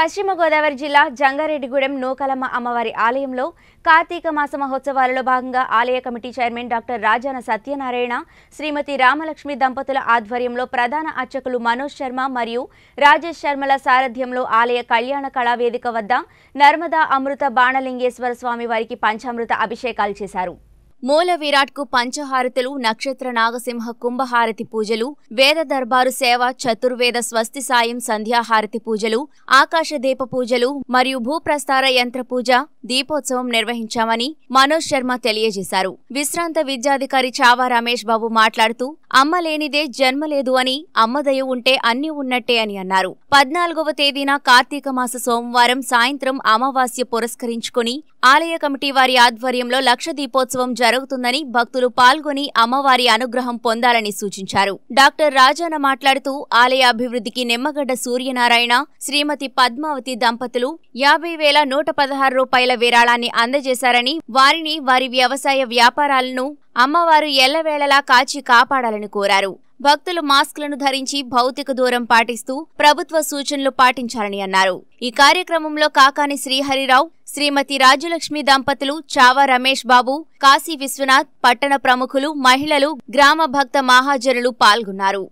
పశ్చిమ గోదావరి జిల్లా జంగారెడ్డిగూడెం నూకలమ్మ అమ్మవారి ఆలయంలో కార్తీక మాస మహోత్సవాలలో భాగంగా ఆలయ committee chairman doctor Rajana Satyanarayana Shrimati Ramalakshmi దంపతుల ఆధ్వర్యంలో ప్రధాన అర్చకులు మనోజ్ శర్మ మరియు రాజేష్ శర్మల సారథ్యంలో ఆలయ కళ్యాణ కళావేదిక వద్ద నర్మదా అమృత బాణలింగేశ్వర స్వామి వారికి పంచామృత అభిషేకాలు చేశారు మూల విరాట్కు పంచహారతులు నక్షత్ర నాగసింహ కుంభహారతి పూజలు వేద దర్బారు సేవ చతుర్వేద స్వస్తి సాయం సంధ్యాహారతి పూజలు ఆకాశ దీప పూజలు మరియు భూప్రస్తార యంత్ర పూజ దీపోత్సవం నిర్వహించామని మనోజ్ శర్మ తెలియజేశారు విశ్రాంత విద్యాధికారి చావా రమేష్ బాబు మాట్లాడుతూ అమ్మ లేనిదే జన్మ లేదు అని అమ్మదయ ఉంటే అన్ని ఉన్నట్టే అని అన్నారు పద్నాలుగవ తేదీన కార్తీక మాస సోమవారం సాయంత్రం అమావాస్య పురస్కరించుకుని ఆలయ కమిటీ వారి ఆధ్వర్యంలో లక్ష దీపోత్సవం జరుగుతుందని భక్తులు పాల్గొని అమ్మవారి అనుగ్రహం పొందాలని సూచించారు డాక్టర్ రాజాన మాట్లాడుతూ ఆలయ అభివృద్ధికి నిమ్మగడ్డ సూర్యనారాయణ శ్రీమతి పద్మావతి దంపతులు యాభై వేల నూట పదహారు రూపాయల విరాళాన్ని అందజేశారని వారిని వారి వ్యవసాయ వ్యాపారాలను అమ్మవారు ఎల్లవేళలా కాచి కాపాడాలని కోరారు భక్తులు మాస్కులను ధరించి భౌతిక దూరం పాటిస్తూ ప్రభుత్వ సూచనలు పాటించాలని అన్నారు ఈ కార్యక్రమంలో కాకాని శ్రీహరిరావు శ్రీమతి రాజలక్ష్మి దంపతులు చావా రమేష్ బాబు కాశీ విశ్వనాథ్ పట్టణ ప్రముఖులు మహిళలు గ్రామ భక్త మహాజనులు పాల్గొన్నారు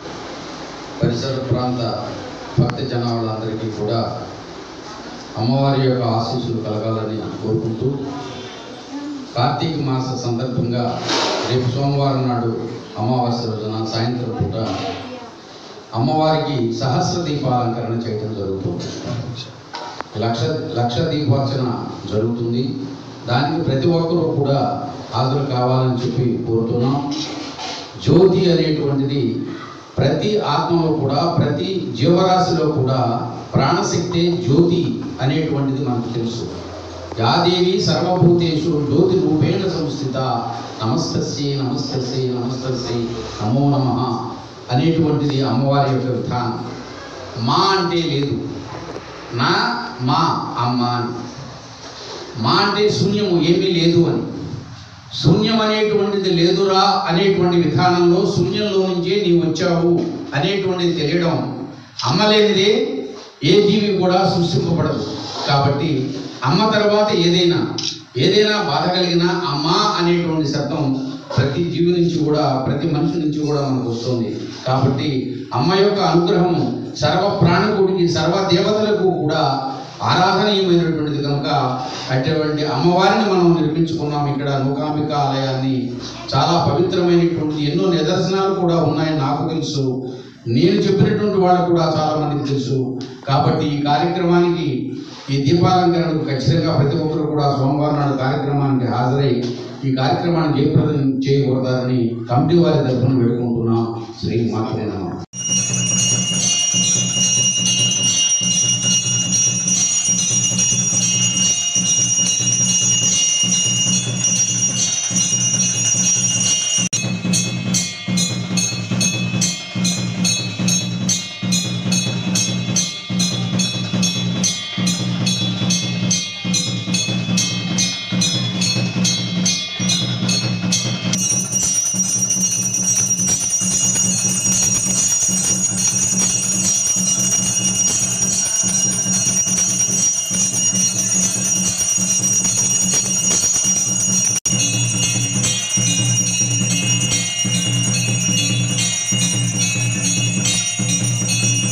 పరిసర ప్రాంత భక్త జనాలందరికీ కూడా అమ్మవారి యొక్క ఆశీస్సులు కలగాలని కోరుకుంటూ కార్తీక మాస సందర్భంగా రేపు సోమవారం నాడు అమావాస్య రోజున సాయంత్రం పూట అమ్మవారికి సహస్ర దీపాలంకరణ చేయడం జరుగుతుంది లక్ష లక్ష దీపోర్చన జరుగుతుంది దానికి ప్రతి ఒక్కరూ కూడా హాజరు కావాలని చెప్పి కోరుతున్నాం జ్యోతి అనేటువంటిది ప్రతి ఆత్మలో కూడా ప్రతి జీవరాశిలో కూడా ప్రాణశక్తి జ్యోతి అనేటువంటిది మనకు తెలుసు యాదేవి సర్వభూతేషు జ్యోతి రూపేణ సంస్థిత నమస్తస్యై నమస్తస్యై నమస్తస్యై నమో నమ అనేటువంటిది అమ్మవారి యొక్క విధానం మా అంటే లేదు నా మా అమ్మ అని మా అంటే శూన్యము ఏమీ లేదు అని శూన్యం అనేటువంటిది లేదురా అనేటువంటి విధానంలో శూన్యంలో నుంచే నీవు వచ్చావు అనేటువంటిది తెలియడం అమ్మలేనిదే ఏ జీవి కూడా సృష్టింపబడదు కాబట్టి అమ్మ తర్వాత ఏదైనా ఏదైనా బాధ కలిగినా అమ్మ అనేటువంటి శబ్దం ప్రతి జీవి నుంచి కూడా ప్రతి మనిషి నుంచి కూడా మనకు వస్తుంది కాబట్టి అమ్మ యొక్క అనుగ్రహం సర్వ ప్రాణికుడికి సర్వ దేవతలకు కూడా ఆరాధనీయమైనటువంటిది కనుక అటువంటి అమ్మవారిని మనం నిర్మించుకున్నాం ఇక్కడ నూకాంబిక ఆలయాన్ని చాలా పవిత్రమైనటువంటి ఎన్నో నిదర్శనాలు కూడా ఉన్నాయని నాకు తెలుసు నేను చెప్పినటువంటి వాళ్ళు కూడా చాలా మందికి తెలుసు కాబట్టి ఈ కార్యక్రమానికి ఈ దీపాలంకరణకు ఖచ్చితంగా ప్రతి ఒక్కరు కూడా సోమవారం నాడు కార్యక్రమానికి హాజరై ఈ కార్యక్రమాన్ని జయప్రదం చేయకూడదని కమిటీ వారి తరఫున వేడుకుంటున్నాం శ్రీ మాత్రమే నమః